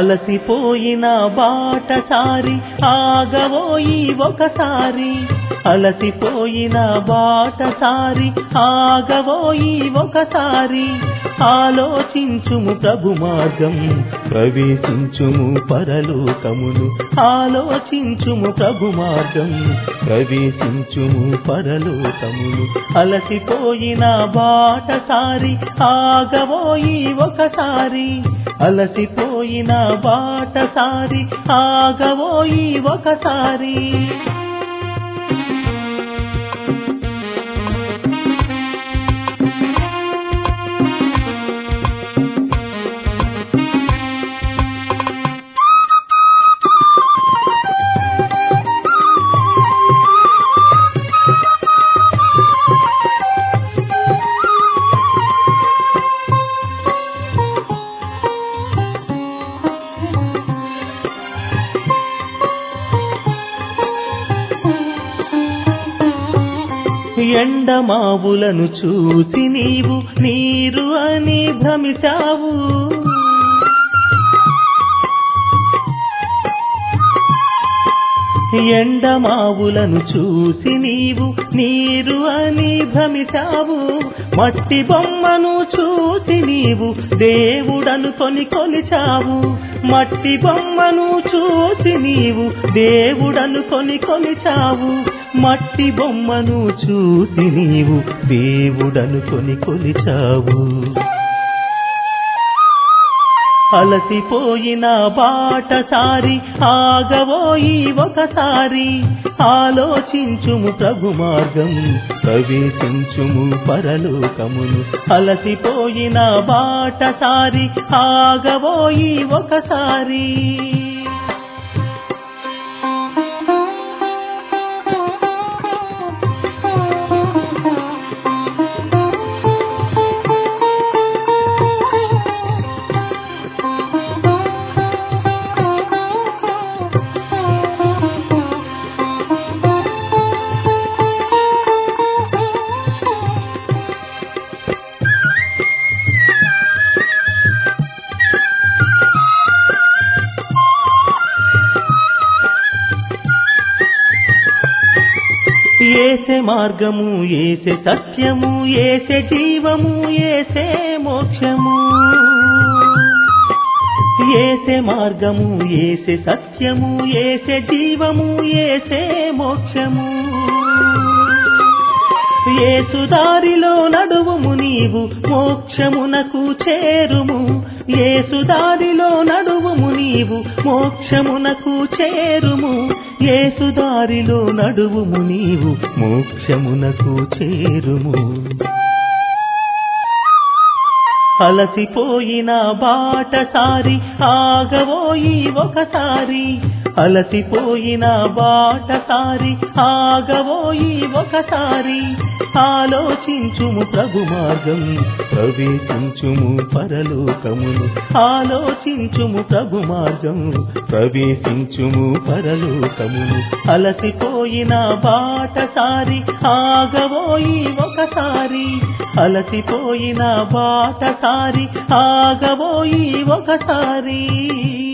అలసిపోయిన బాటసారి ఆగవోయి ఒకసారి అలసిపోయిన బాటసారి ఆగవోయి ఒకసారి ఆలోచించుము ప్రభు మార్గం ప్రవేశించుము పరలోకమును ఆలోచించుము ప్రభు మార్గం ప్రవేశించుము పరలోకమును అలసిపోయిన బాటసారి ఆగవోయి ఒకసారి అలసిపోయిన బాటసారి ఆగవోయి ఒకసారి ఎండమావులను చూసి నీవు నీరు అని భ్రమిశావు ఎండమావులను చూసి నీవు నీరు అని భ్రమిశావు మట్టి బొమ్మను చూసి నీవు దేవుడనుకొని కొలిచావు మట్టి బొమ్మను చూసి నీవు దేవుడనుకొని కొలిచావు మట్టి బొమ్మను చూసి నీవు దేవుడనుకొని కొలిచావు అలసిపోయిన బాటసారి ఆగవోయి ఒకసారి ఆలోచించుము ప్రభు మార్గం ప్రవేశించుము పరలోకమును అలసిపోయిన బాటసారి ఆగవోయి ఒకసారి ఏసే మార్గము ఏసే సత్యము ఏసే జీవము ఏసే మోక్షము ఏసే మార్గము ఏసే సత్యము ఏసే జీవము ఏసే మోక్షము ఏసుదారిలో నడువుము నీవు మోక్షమునకు చేరుము ఏసుదారిలో నడువుము నీవు మోక్షమునకు చేరుము ఏసుదారిలో నడువుము నీవు మోక్షమునకు చేరుము అలసిపోయిన బాటసారి ఆగవోయి ఒకసారి అలసిపోయిన బాటసారి ఆగవోయి ఒకసారి ఆలోచించుము ప్రభు మార్గం ప్రవేశించుము పరలోకమును ఆలోచించుము ప్రభు మార్గం ప్రవేశించుము పరలోకమును అలసిపోయిన బాటసారి ఆగవోయి ఒకసారి అలసిపోయిన బాటసారి ఆగబోయి ఒకసారి